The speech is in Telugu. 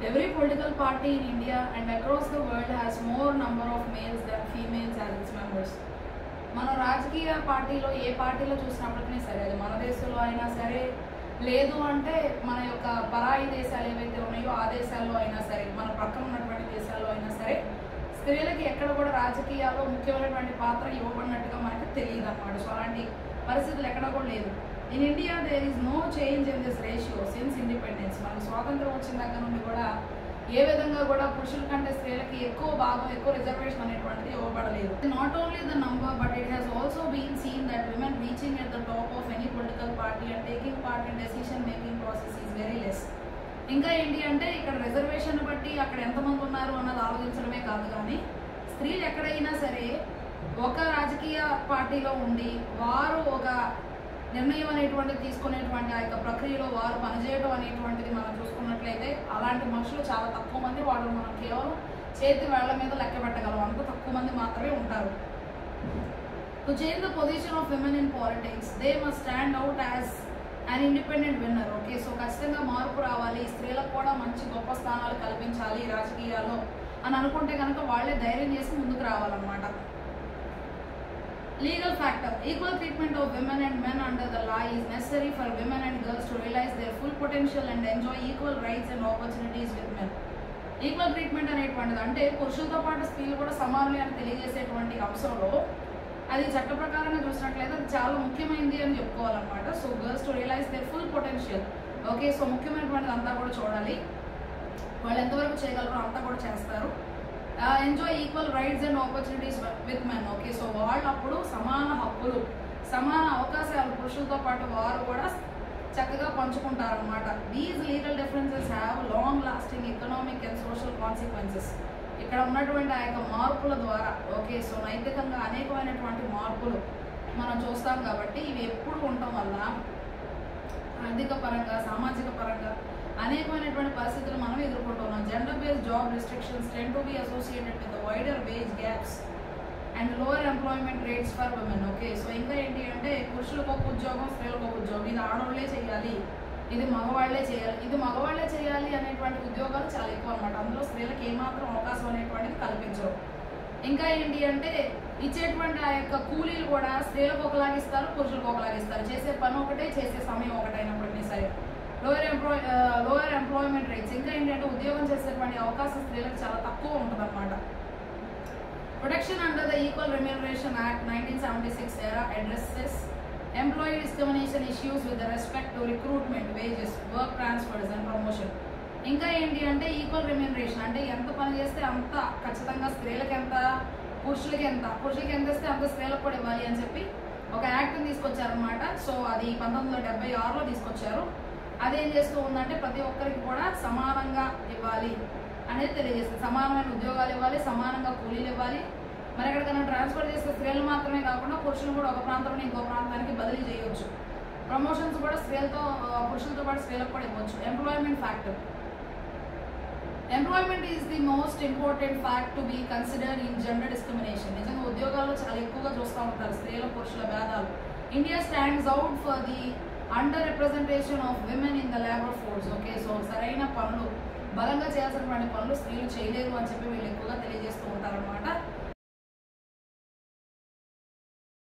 Every political party in India and across the world has more number of males than females as its members. మన రాజకీయ పార్టీలో ఏ పార్టీలో చూసినప్పటికీ సరే అది మన దేశంలో అయినా సరే లేదు అంటే మన యొక్క పరాయి దేశాలు ఏవైతే ఉన్నాయో ఆ దేశాల్లో అయినా సరే మన పక్కన ఉన్నటువంటి దేశాల్లో అయినా సరే స్త్రీలకి ఎక్కడ కూడా రాజకీయాల్లో ముఖ్యమైనటువంటి పాత్ర ఇవ్వబడినట్టుగా మనకి తెలియదు అన్నమాట సో అలాంటి పరిస్థితులు ఎక్కడ కూడా లేదు in India there is no change in this ratio since independence మనకు స్వాతంత్రం వచ్చిన దగ్గర నుండి కూడా ఏ విధంగా కూడా పురుషుల కంటే స్త్రీలకి ఎక్కువ భాగం ఎక్కువ రిజర్వేషన్ అనేటువంటిది ఇవ్వబడలేదు not only the number but it has also been seen that women reaching at the top of any political party and taking part in decision making process is very less ఇంకా ఏంటి అంటే ఇక్కడ రిజర్వేషన్ బట్టి అక్కడ ఎంతమంది ఉన్నారు అన్నది ఆలోచించడమే కాదు కానీ స్త్రీలు ఎక్కడైనా సరే ఒక రాజకీయ పార్టీలో ఉండి వారు ఒక నిర్ణయం అనేటువంటిది తీసుకునేటువంటి ఆ యొక్క ప్రక్రియలో వారు పనిచేయడం అనేటువంటిది మనం చూసుకున్నట్లయితే అలాంటి మనుషులు చాలా తక్కువ మంది వాళ్ళు మనం కేవలం చేతి వేళ్ల మీద లెక్క పెట్టగలం అంత తక్కువ మంది మాత్రమే ఉంటారు to change the position of women in politics they must stand out as and independent winner okay so ఖచ్చితంగా మార్పు రావాలి స్త్రీలకు కూడా మంచి గొప్ప స్థానాలు కల్పించాలి రాజకీయాల్లో అని అనుకుంటే కనుక వాళ్ళే ధైర్యం చేసి ముందుకు రావాలన్నమాట Legal factor. Equal treatment of women and men under the law is necessary for women and girls to realize their full potential and enjoy equal rights and opportunities with men. Equal treatment అనేటువంటిది అంటే పురుషులతో పాటు స్త్రీలు కూడా సమానులే అని తెలియజేసేటువంటి అంశంలో అది చట్ట ప్రకారంగా చూసినట్లయితే అది చాలా ముఖ్యమైనది అని చెప్పుకోవాలన్నమాట so girls to realise their full potential okay so ముఖ్యమైనటువంటిది అంతా కూడా చూడాలి వాళ్ళు ఎంతవరకు చేయగలరో అంతా కూడా చేస్తారు enjoy equal rights and opportunities with men okay so వాళ్ళు అప్పుడు సమాన హక్కులు సమాన అవకాశాలు పురుషులతో పాటు వారు కూడా చక్కగా పంచుకుంటారనమాట these legal differences have long lasting economic and social consequences ఇక్కడ ఉన్నటువంటి ఆ యొక్క మార్పుల ద్వారా ఓకే సో నైతికంగా అనేకమైనటువంటి మార్పులు మనం చూస్తాం కాబట్టి ఇవి ఎప్పుడు ఉండటం వల్ల ఆర్థిక పరంగా సామాజిక పరంగా అనేకమైనటువంటి పరిస్థితులు మనం ఎదుర్కొంటున్నాం gender based job restrictions tend to be associated with wider wage gaps and lower employment rates for women okay so ఇంకా ఏంటి అంటే పురుషులకు ఒక ఉద్యోగం స్త్రీలకు ఒక ఉద్యోగం ఇది ఆడవాళ్లే చేయాలి ఇది మగవాళ్లే చేయాలి ఇది మగవాళ్లే చేయాలి అనేటువంటి ఉద్యోగాలు చాలా ఎక్కువ అనమాట అందులో స్త్రీలకు ఏమాత్రం అవకాశం అనేటువంటిది కల్పించరు ఇంకా ఏంటి అంటే ఇచ్చేటువంటి ఆ యొక్క కూలీలు కూడా స్త్రీలకు ఒకలాగిస్తారు పురుషులకు ఒకలాగిస్తారు చేసే పని ఒకటే చేసే సమయం ఒకటైనప్పటికీ సరే lower employ lower employment rates ఇంకా ఏంటంటే ఉద్యోగం చేసేటువంటి అవకాశం స్త్రీలకు చాలా తక్కువ ఉంటుంది అనమాట protection under the equal remuneration act nineteen seventy six era addresses employee discrimination issues with respect to recruitment wages work transfers and promotion ఇంకా ఏంటి అంటే ఈక్వల్ రెమ్యూనరేషన్ అంటే ఎంత పని చేస్తే అంత ఖచ్చితంగా స్త్రీలకు ఎంత పురుషులకి ఎంత పురుషులకి ఎంత ఇస్తే అంత స్త్రీలకు కూడా ఇవ్వాలి అని చెప్పి ఒక యాక్ట్ని తీసుకొచ్చారనమాట సో అది పంతొమ్మిది వందల డెబ్బై ఆరులో తీసుకొచ్చారు అదేం చేస్తూ ఉందంటే ప్రతి ఒక్కరికి కూడా సమానంగా ఇవ్వాలి అనేది తెలియజేస్తుంది సమానమైన ఉద్యోగాలు ఇవ్వాలి సమానంగా కూలీలు ఇవ్వాలి మరి ఎక్కడికైనా ట్రాన్స్ఫర్ చేస్తే స్త్రీలు మాత్రమే కాకుండా పురుషులు కూడా ఒక ప్రాంతం నుండి ఇంకో ప్రాంతానికి బదిలీ చేయొచ్చు ప్రమోషన్స్ కూడా స్త్రీలతో ఆ, పురుషులతో పాటు స్త్రీలకు కూడా ఇవ్వచ్చు employment factor employment is the most important fact to be consider in gender discrimination నిజంగా ఉద్యోగాల్లో చాలా ఎక్కువగా చూస్తూ ఉంటారు స్త్రీల పురుషుల భేదాలు India stands out for the under representation of women in the labour force okay so సరైన పనులు బలంగా చేయాల్సినటువంటి పనులు స్త్రీలు చేయలేరు అని చెప్పి వీళ్ళు ఎక్కువగా తెలియజేస్తూ ఉంటారనమాట